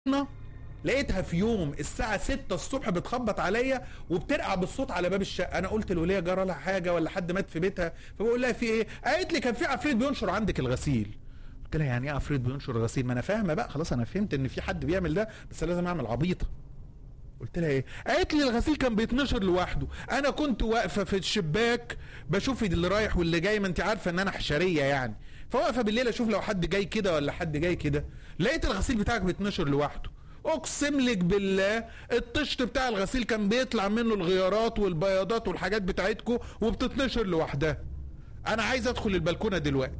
لقيتها في يوم الساعة 6 الصبح بتخبط عليا وبترقع بالصوت على باب الشقة أنا قلت الولية جرى لها حاجة ولا حد مات في بيتها فبقول لها في إيه؟ قالت لي كان في عفريت بينشر عندك الغسيل قلت لها يعني ايه عفريت بينشر الغسيل ما انا فاهمه بقى خلاص انا فهمت ان في حد بيعمل ده بس لازم اعمل عبيطه قلت لها ايه قالت لي الغسيل كان بيتنشر لوحده انا كنت واقفه في الشباك بشوف اللي رايح واللي جاي ما انت عارفه ان انا حشريه يعني فواقفه بالليل اشوف لو حد جاي كده ولا حد جاي كده لقيت الغسيل بتاعك بيتنشر لوحده اقسم لك بالله الطشت بتاع الغسيل كان بيطلع منه الغيارات والبياضات والحاجات بتاعتكم وبتتنشر لوحدها انا عايز ادخل البلكونه دلوقتي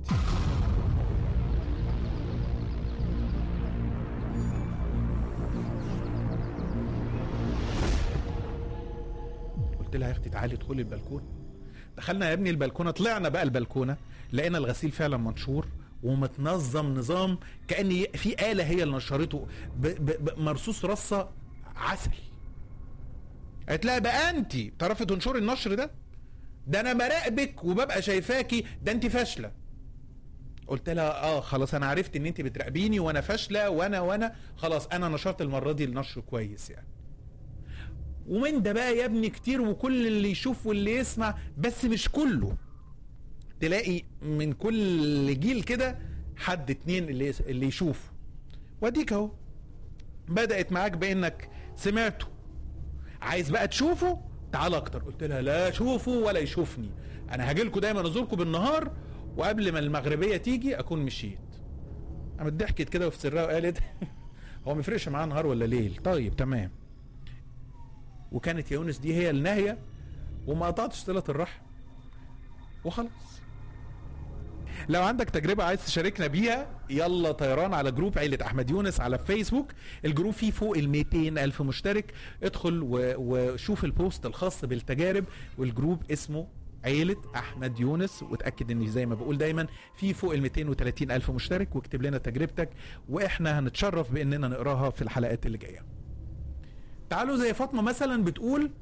قلت لها يا اختي تعالي ادخلي البلكونه دخلنا يا ابني البلكونه طلعنا بقى البلكونه لقينا الغسيل فعلا منشور ومتنظم نظام كان في اله هي اللي نشرته ب- ب- ب- مرصوص رصه عسل قالت لها بقى انت تعرفي تنشري النشر ده ده انا براقبك وببقى شايفاكي ده انت فاشله قلت لها اه خلاص انا عرفت ان انت بتراقبيني وانا فاشله وانا وانا خلاص انا نشرت المره دي النشر كويس يعني ومن ده بقى يا ابني كتير وكل اللي يشوف واللي يسمع بس مش كله تلاقي من كل جيل كده حد اتنين اللي اللي يشوفه واديك اهو بدات معاك بانك سمعته عايز بقى تشوفه تعال اكتر قلت لها لا شوفه ولا يشوفني انا هاجي لكم دايما ازوركم بالنهار وقبل ما المغربيه تيجي اكون مشيت قامت ضحكت كده وفي سرها وقالت هو ما يفرقش معاه نهار ولا ليل طيب تمام وكانت يا يونس دي هي النهايه وما قطعتش صله الرحم وخلاص لو عندك تجربة عايز تشاركنا بيها يلا طيران على جروب عيلة أحمد يونس على فيسبوك الجروب فيه فوق ال 200 ألف مشترك ادخل و- وشوف البوست الخاص بالتجارب والجروب اسمه عيلة أحمد يونس وتأكد إن زي ما بقول دايما في فوق ال 230 ألف مشترك واكتب لنا تجربتك وإحنا هنتشرف بإننا نقراها في الحلقات اللي جاية تعالوا زي فاطمة مثلا بتقول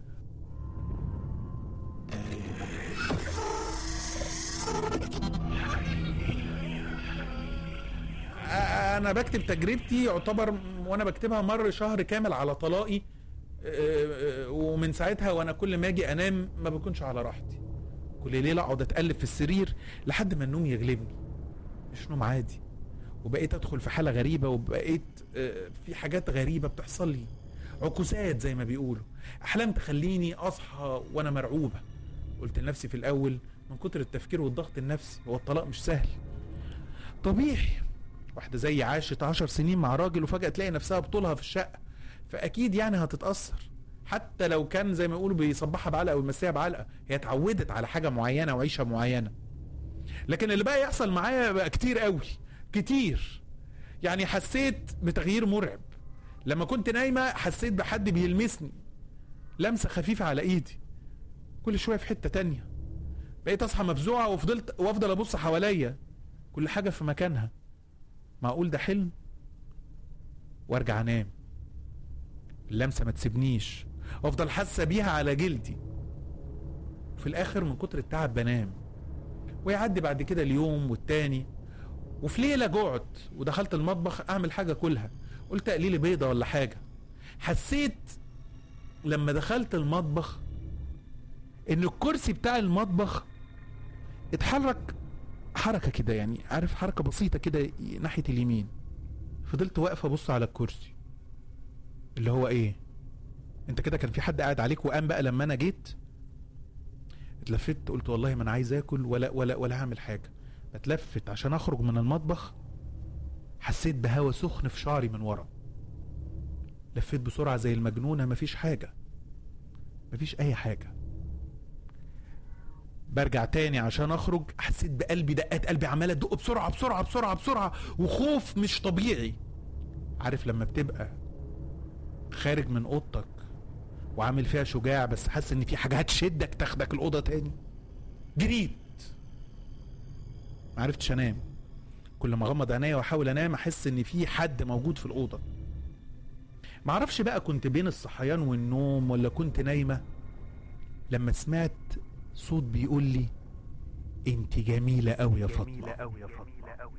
انا بكتب تجربتي يعتبر وانا بكتبها مر شهر كامل على طلاقي آه، آه، ومن ساعتها وانا كل ما اجي انام ما بكونش على راحتي كل ليله اقعد اتقلب في السرير لحد ما النوم يغلبني مش نوم عادي وبقيت ادخل في حاله غريبه وبقيت آه، في حاجات غريبه بتحصل لي عكوسات زي ما بيقولوا احلام تخليني اصحى وانا مرعوبه قلت لنفسي في الاول من كتر التفكير والضغط النفسي هو الطلاق مش سهل طبيعي واحدة زي عاشت عشر سنين مع راجل وفجأة تلاقي نفسها بطولها في الشقة فأكيد يعني هتتأثر حتى لو كان زي ما يقولوا بيصبحها بعلقة ويمسيها بعلقة هي اتعودت على حاجة معينة وعيشة معينة لكن اللي بقى يحصل معايا بقى كتير قوي كتير يعني حسيت بتغيير مرعب لما كنت نايمة حسيت بحد بيلمسني لمسة خفيفة على ايدي كل شوية في حتة تانية بقيت اصحى مفزوعة وفضلت وافضل ابص حواليا كل حاجة في مكانها معقول ده حلم وارجع انام اللمسه ما تسيبنيش وافضل حاسه بيها على جلدي وفي الاخر من كتر التعب بنام ويعدي بعد كده اليوم والتاني وفي ليله جعت ودخلت المطبخ اعمل حاجه كلها قلت اقلي لي بيضه ولا حاجه حسيت لما دخلت المطبخ ان الكرسي بتاع المطبخ اتحرك حركه كده يعني عارف حركه بسيطه كده ناحيه اليمين فضلت واقفه ابص على الكرسي اللي هو ايه انت كده كان في حد قاعد عليك وقام بقى لما انا جيت اتلفت قلت والله ما انا عايز اكل ولا ولا ولا هعمل حاجه بتلفت عشان اخرج من المطبخ حسيت بهوا سخن في شعري من ورا لفيت بسرعه زي المجنونه مفيش حاجه مفيش اي حاجه برجع تاني عشان اخرج حسيت بقلبي دقات قلبي عماله تدق بسرعه بسرعه بسرعه بسرعه وخوف مش طبيعي عارف لما بتبقى خارج من اوضتك وعامل فيها شجاع بس حاسس ان في حاجه هتشدك تاخدك الاوضه تاني جريت ما عرفتش انام كل ما اغمض عينيا واحاول انام احس ان في حد موجود في الاوضه معرفش بقى كنت بين الصحيان والنوم ولا كنت نايمه لما سمعت صوت بيقول لي انت جميله قوي يا فاطمه جميلة أوي يا فاطمة